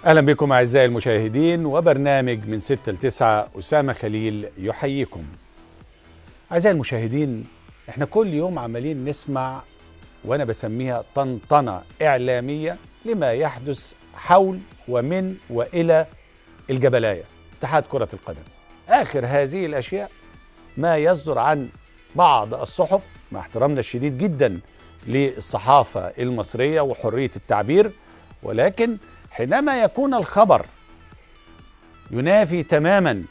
اهلا بكم اعزائي المشاهدين وبرنامج من 6 ل 9 اسامه خليل يحييكم. اعزائي المشاهدين احنا كل يوم عمالين نسمع وانا بسميها طنطنه اعلاميه لما يحدث حول ومن والى الجبلايه اتحاد كره القدم. اخر هذه الاشياء ما يصدر عن بعض الصحف مع احترامنا الشديد جدا للصحافه المصريه وحريه التعبير ولكن حينما يكون الخبر ينافي تماما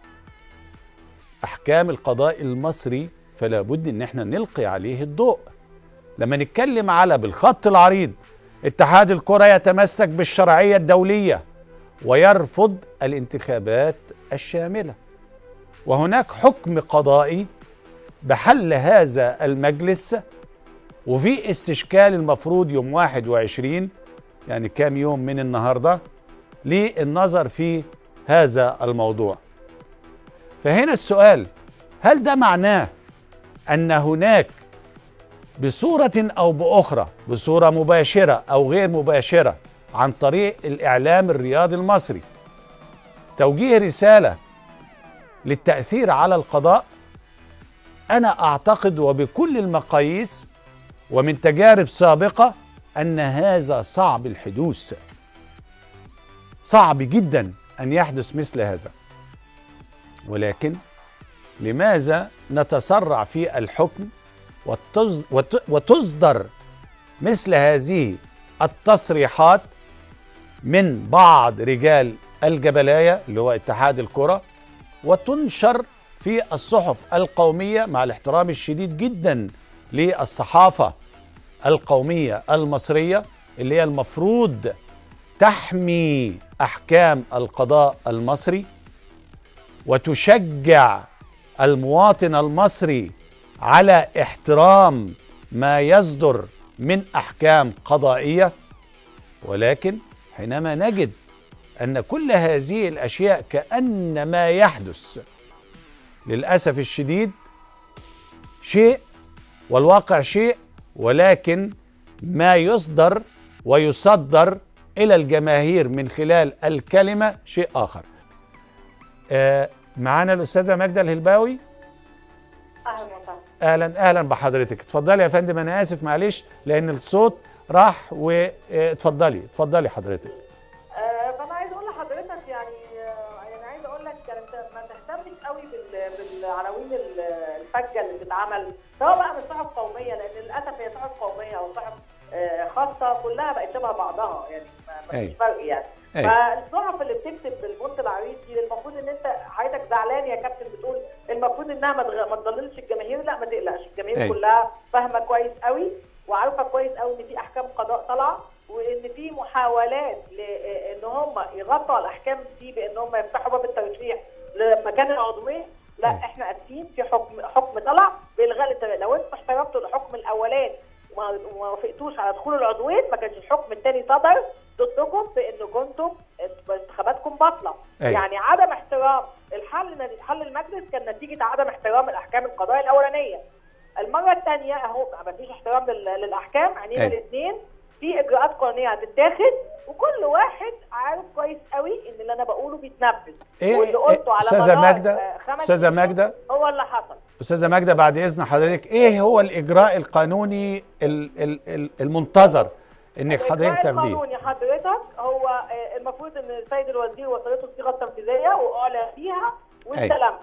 احكام القضاء المصري فلا بد ان احنا نلقي عليه الضوء لما نتكلم على بالخط العريض اتحاد الكره يتمسك بالشرعيه الدوليه ويرفض الانتخابات الشامله وهناك حكم قضائي بحل هذا المجلس وفي استشكال المفروض يوم 21 يعني كام يوم من النهارده للنظر في هذا الموضوع فهنا السؤال هل ده معناه ان هناك بصوره او باخرى بصوره مباشره او غير مباشره عن طريق الاعلام الرياضي المصري توجيه رساله للتاثير على القضاء انا اعتقد وبكل المقاييس ومن تجارب سابقه ان هذا صعب الحدوث صعب جدا ان يحدث مثل هذا ولكن لماذا نتسرع في الحكم وتصدر مثل هذه التصريحات من بعض رجال الجبلايه اللي هو اتحاد الكره وتنشر في الصحف القوميه مع الاحترام الشديد جدا للصحافه القوميه المصريه اللي هي المفروض تحمي احكام القضاء المصري وتشجع المواطن المصري على احترام ما يصدر من احكام قضائيه ولكن حينما نجد ان كل هذه الاشياء كان ما يحدث للاسف الشديد شيء والواقع شيء ولكن ما يصدر ويصدر الى الجماهير من خلال الكلمه شيء اخر. آه معانا الاستاذه ماجده الهلباوي اهلا وسهلا اهلا اهلا بحضرتك اتفضلي يا فندم انا اسف معلش لان الصوت راح واتفضلي اتفضلي حضرتك آه، فانا عايز اقول لحضرتك يعني آه، يعني عايز اقول لك يعني انت ما تهتمش قوي بال- بالعناوين ال- الفجه اللي بتتعمل سواء بقى من صحف قوميه لان للاسف هي صحف قوميه او صحف آه، خاصه كلها بقت شبه بعضها يعني ما ما أيوة. فيش فرق يعني أيوة. فالصحف اللي بتكتب بالبنط العريض دي المفروض ان انت حضرتك زعلان يا كابتن بتقول المفروض انها ما تغ- ما تضللش الجماهير لا ما تقلقش الجماهير أيوة. كلها فاهمه كويس قوي وعارفه كويس قوي ان في احكام قضاء طالعه وان في محاولات لان هم يغطوا على الاحكام دي بان هم يفتحوا باب الترشيح لمكان العضوين لا أيوة. احنا اسفين في حكم حكم طلع بالغاء الانتخابات لو انتوا احترمتوا الحكم الاولاني وما وما وافقتوش على دخول العضوين ما كانش الحكم الثاني صدر ضدكم بان كنتم انتخاباتكم باطله أيوة. يعني عدم احترام الحل حل المجلس كان نتيجه عدم احترام الاحكام القضائيه الاولانيه المره الثانيه اهو ما فيش احترام لل- للاحكام عينينا أيوة. الاثنين في اجراءات قانونيه هتتاخد وكل واحد عارف كويس قوي ان اللي انا بقوله بيتنفذ إيه- واللي قلته على أستاذة مدار ماجدة، آه، خمس أستاذة سنين ماجدة. هو اللي حصل استاذه ماجده بعد اذن حضرتك ايه هو الاجراء القانوني ال- ال- ال- المنتظر انك حضرتك الإجراء تاخديه القانوني حضرتك هو آه، المفروض ان السيد الوزير وصلته الصيغه التنفيذيه واعلن فيها واستلمها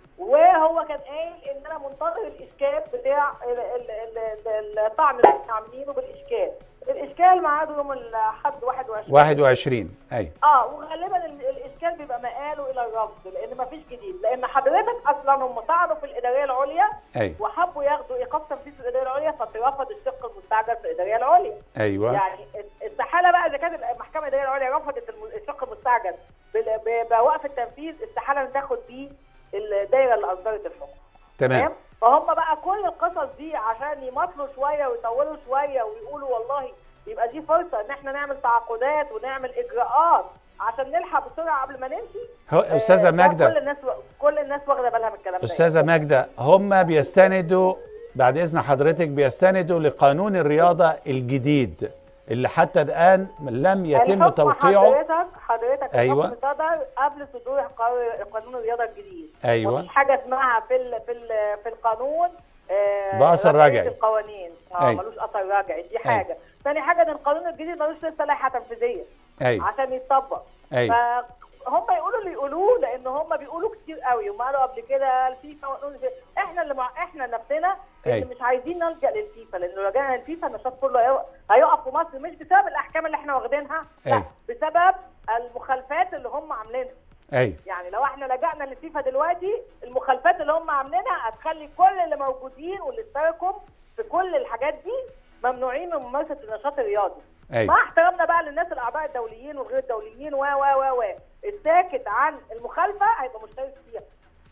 وهو كان قايل ان انا منتظر الاشكال بتاع ال- ال- ال- ال- الطعن اللي احنا عاملينه بالاشكال الاشكال ميعاده يوم الاحد 21 21 ايوه اه وغالبا ال- الاشكال بيبقى مقاله الى الرفض لان مفيش جديد لان حضرتك اصلا هم طعنوا في الاداريه العليا ايوه وحبوا ياخدوا ايقاف تنفيذ في الاداريه العليا فاترفض الشق المستعجل في الاداريه العليا ايوه يعني استحاله بقى اذا كانت المحكمه الاداريه العليا رفضت الم- الشق المستعجل بال- ب- بوقف التنفيذ استحاله ان تاخد بيه الدايره اللي اصدرت الحكم تمام فهم بقى كل القصص دي عشان يمطلوا شويه ويطولوا شويه ويقولوا والله يبقى دي فرصه ان احنا نعمل تعاقدات ونعمل اجراءات عشان نلحق بسرعه قبل ما نمشي هو آه، استاذه ده كل ماجده الناس كل الناس واخده بالها من الكلام ده استاذه ماجده هم بيستندوا بعد اذن حضرتك بيستندوا لقانون الرياضه الجديد اللي حتى الان لم يتم الحكم توقيعه حضرتك حضرتك أيوة. الحكم صدر قبل صدور قا- قانون الرياضه الجديد أيوة. مفيش حاجه اسمها في ال في ال في القانون آه، بأثر رجعية رجعي. القوانين اه أيوة. ملوش اثر رجعي دي حاجه ثاني حاجه ان القانون الجديد ملوش لسه لائحه تنفيذيه ايوه عشان يتطبق ايوه فهم يقولوا اللي يقولوه لان هم بيقولوا كتير قوي هم قالوا قبل كده الفيفا وقالوا الفيفا. احنا اللي مع احنا نفسنا اللي أيوة. مش عايزين نلجا للفيفا لان لو رجعنا للفيفا النشاط كله هيقف- هيقف في مصر مش بسبب الاحكام اللي احنا واخدينها لا أيوة. بسبب المخالفات اللي هم عاملينها ايوه يعني لو احنا لجأنا للفيفا دلوقتي المخالفات اللي هم عاملينها هتخلي كل اللي موجودين واللي اشتركوا في كل الحاجات دي ممنوعين من ممارسه النشاط الرياضي أيوة. مع احترامنا بقى للناس الاعضاء الدوليين والغير الدوليين و و و و الساكت عن المخالفه هيبقى مشترك فيها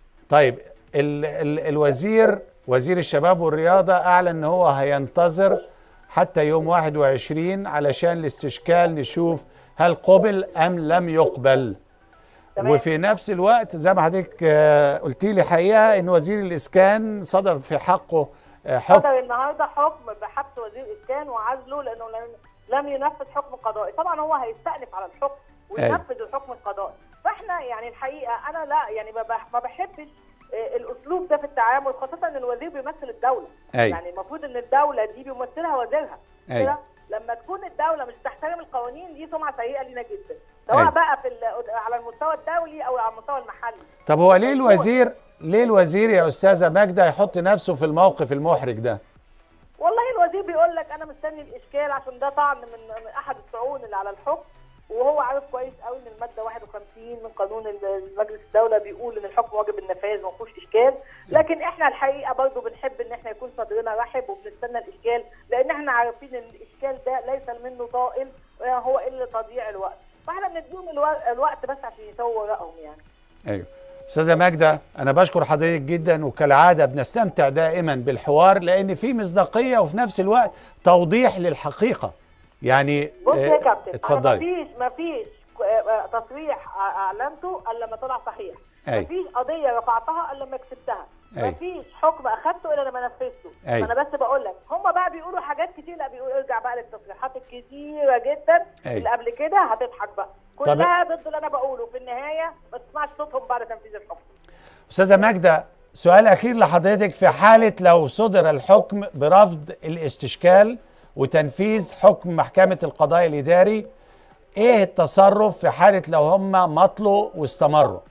طيب ال ال الوزير وزير الشباب والرياضة أعلن أن هو هينتظر حتى يوم 21 علشان الاستشكال نشوف هل قبل أم لم يقبل تمام. وفي نفس الوقت زي ما حضرتك آه، قلتي لي حقيقة أن وزير الإسكان صدر في حقه آه، حكم صدر النهارده حكم بحبس وزير الاسكان وعزله لانه لم- لم ينفذ حكم قضائي طبعا هو هيستأنف على الحكم وينفذ الحكم القضائي فاحنا يعني الحقيقه انا لا يعني ما بح- ما بحبش آه، الاسلوب ده في التعامل خاصه ان الوزير بيمثل الدوله أيوة. يعني المفروض ان الدوله دي بيمثلها وزيرها أيوة. كده لما تكون الدوله مش تحترم القوانين دي سمعه سيئه لينا جدا سواء أيوة. بقى في ال- على المستوى الدولي او على المستوى المحلي طب هو ليه الوزير ليه الوزير يا أستاذة ماجدة يحط نفسه في الموقف المحرج ده والله الوزير بيقول لك انا مستني الاشكال عشان ده طعن من من احد الطعون اللي على الحكم وهو عارف كويس قوي ان الماده 51 من قانون ال- مجلس الدوله بيقول ان الحكم واجب النفاذ ما فيهوش اشكال لكن احنا الحقيقه برضو بنحب ان احنا يكون صدرنا رحب وبنستنى الاشكال لان احنا عارفين ان الاشكال ده ليس منه طائل هو الا تضييع الوقت فاحنا بنديهم الو- الوقت بس عشان يسووا ورقهم يعني ايوه استاذه ماجده انا بشكر حضرتك جدا وكالعاده بنستمتع دائما بالحوار لان في مصداقيه وفي نفس الوقت توضيح للحقيقه يعني بص يا آه، كابتن انا اتفضلي مفيش مفيش آه، آه، تصريح آه، اعلنته الا لما طلع صحيح أي. مفيش قضيه رفعتها الا لما كسبتها أي. مفيش حكم اخدته الا لما نفذته أي. فانا بس بقول لك هم بقى بيقولوا حاجات كتير لا بيقولوا ارجع بقى للتصريحات الكتيره جدا أي. اللي قبل كده هتضحك بقى كلها ضد اللي انا بقوله في النهايه ما تسمعش صوتهم بعد تنفيذ الحكم استاذه ماجده سؤال اخير لحضرتك في حاله لو صدر الحكم برفض الاستشكال وتنفيذ حكم محكمه القضاء الاداري ايه التصرف في حاله لو هم مطلوا واستمروا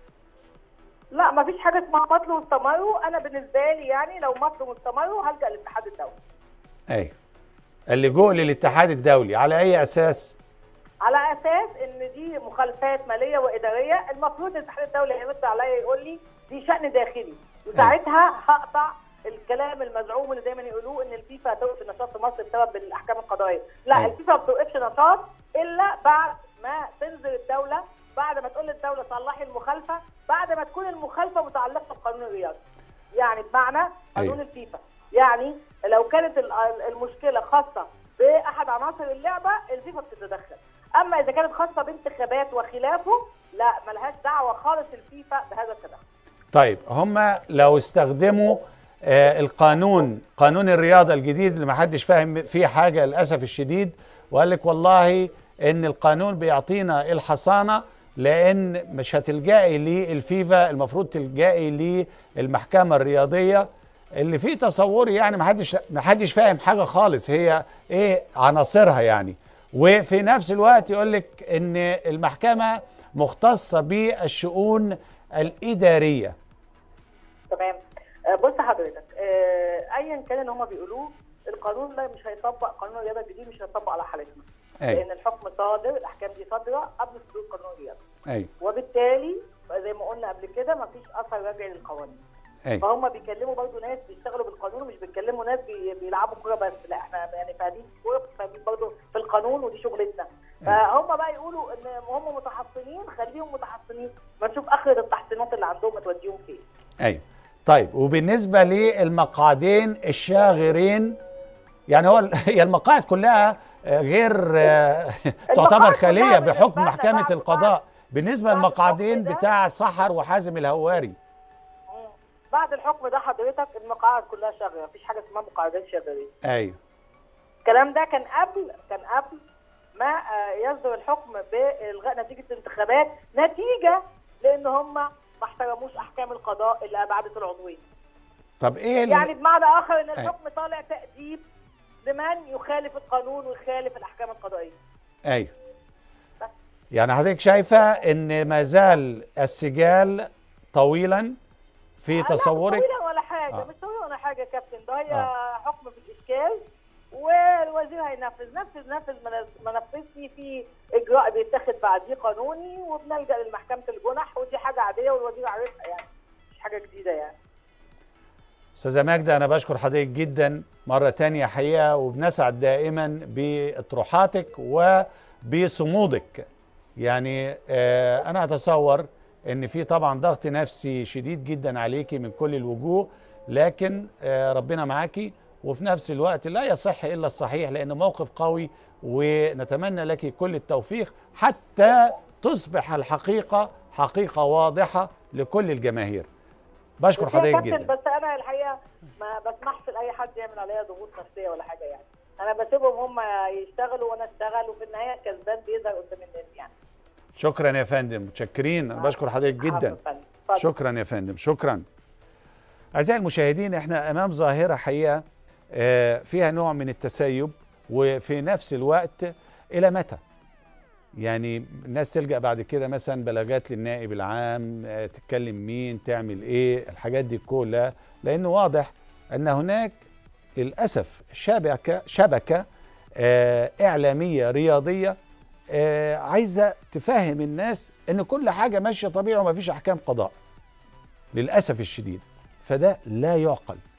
لا مفيش حاجه اسمها مطل واستمروا انا بالنسبه لي يعني لو مطل واستمروا هلجا للاتحاد الدولي ايوه اللجوء للاتحاد الدولي على اي اساس على اساس ان دي مخالفات ماليه واداريه المفروض الاتحاد الدولي يرد عليا يقول لي دي شان داخلي وساعتها هقطع الكلام المزعوم اللي دايما يقولوه ان الفيفا هتوقف النشاط في مصر بسبب الاحكام القضائيه، لا أيوة. الفيفا ما بتوقفش نشاط الا بعد ما تنزل الدوله بعد ما تقول للدوله صلحي المخالفه بعد ما تكون المخالفه متعلقه بقانون الرياضه. يعني بمعنى قانون أيوة. الفيفا، يعني لو كانت ال- المشكله خاصه باحد عناصر اللعبه الفيفا بتتدخل. اما اذا كانت خاصه بانتخابات وخلافه لا ملهاش دعوه خالص الفيفا بهذا التدخل. طيب هم لو استخدموا آه، القانون قانون الرياضة الجديد اللي ما حدش فاهم فيه حاجة للأسف الشديد وقال لك والله إن القانون بيعطينا الحصانة لأن مش هتلجئي للفيفا المفروض تلجئي للمحكمة الرياضية اللي فيه تصوري يعني ما حدش ما حدش فاهم حاجة خالص هي إيه عناصرها يعني وفي نفس الوقت يقول لك إن المحكمة مختصة بالشؤون الإدارية تمام آه، بص حضرتك آه، ايا كان اللي هم بيقولوه القانون ده مش هيطبق قانون الرياضه الجديد مش هيطبق على حالتنا أيوة. لان الحكم صادر الاحكام دي صادره قبل صدور قانون الرياضه أيوة وبالتالي زي ما قلنا قبل كده مفيش اثر راجع للقوانين أيوة فهم بيكلموا برضه ناس بيشتغلوا بالقانون ومش بيكلموا ناس بي- بيلعبوا كوره بس لا احنا يعني فاهمين كوره فاهمين برضه في القانون ودي شغلتنا فهم بقى يقولوا ان هم متحصنين خليهم متحصنين ما نشوف اخر التحصينات اللي عندهم توديهم فين ايوه طيب وبالنسبه للمقعدين الشاغرين يعني هو هي المقاعد كلها آه، غير آه، تعتبر المقاعد خاليه كلها بحكم بالنسبة لنا محكمه بعد- القضاء بالنسبه بعد للمقعدين الحكم ده- بتاع سحر وحازم الهواري مم. بعد الحكم ده حضرتك المقاعد كلها شغاله مفيش حاجه اسمها مقاعدات شغالين ايوه الكلام ده كان قبل كان قبل ما آه، يصدر الحكم بالغاء نتيجه الانتخابات نتيجه لان هم ما احترموش احكام القضاء اللي ابعدت العضويه طب ايه ال- يعني بمعنى اخر ان أيوة. الحكم طالع تاديب لمن يخالف القانون ويخالف الاحكام القضائيه ايوه يعني حضرتك شايفه ان ما زال السجال طويلا في لا، تصورك مش طويلة ولا حاجه آه. مش طويلة ولا حاجه يا كابتن ده هي آه. حكم في الاشكال والوزير هينفذ نفذ نفذ ما نز- ما نفذش في اجراء بيتاخد بعديه قانوني وبنلجا لمحكمه الجنح ودي حاجه عاديه والوزير عارفها يعني مش حاجه جديده يعني استاذه ماجده انا بشكر حضرتك جدا مره تانية حقيقه وبنسعد دائما باطروحاتك وبصمودك يعني آه انا اتصور ان في طبعا ضغط نفسي شديد جدا عليكي من كل الوجوه لكن آه ربنا معاكي وفي نفس الوقت لا يصح الا الصحيح لان موقف قوي ونتمنى لك كل التوفيق حتى تصبح الحقيقه حقيقه واضحه لكل الجماهير بشكر بس يا حضرتك كابتن جدا بس انا الحقيقه ما بسمحش لاي حد يعمل عليا ضغوط نفسيه ولا حاجه يعني انا بسيبهم هم يشتغلوا وانا اشتغل وفي النهايه الكسبان بيظهر قدام الناس يعني شكرا يا فندم متشكرين أنا بشكر حضرتك جدا عفواً يا فندم. اتفضل. شكرا يا فندم شكرا اعزائي المشاهدين احنا امام ظاهره حقيقه آه، فيها نوع من التسيب وفي نفس الوقت الى متى يعني الناس تلجا بعد كده مثلا بلاغات للنائب العام آه، تتكلم مين تعمل ايه الحاجات دي كلها لانه واضح ان هناك للاسف شبكه شبكه آه، اعلاميه رياضيه آه، عايزه تفهم الناس ان كل حاجه ماشيه طبيعي ومفيش احكام قضاء للاسف الشديد فده لا يعقل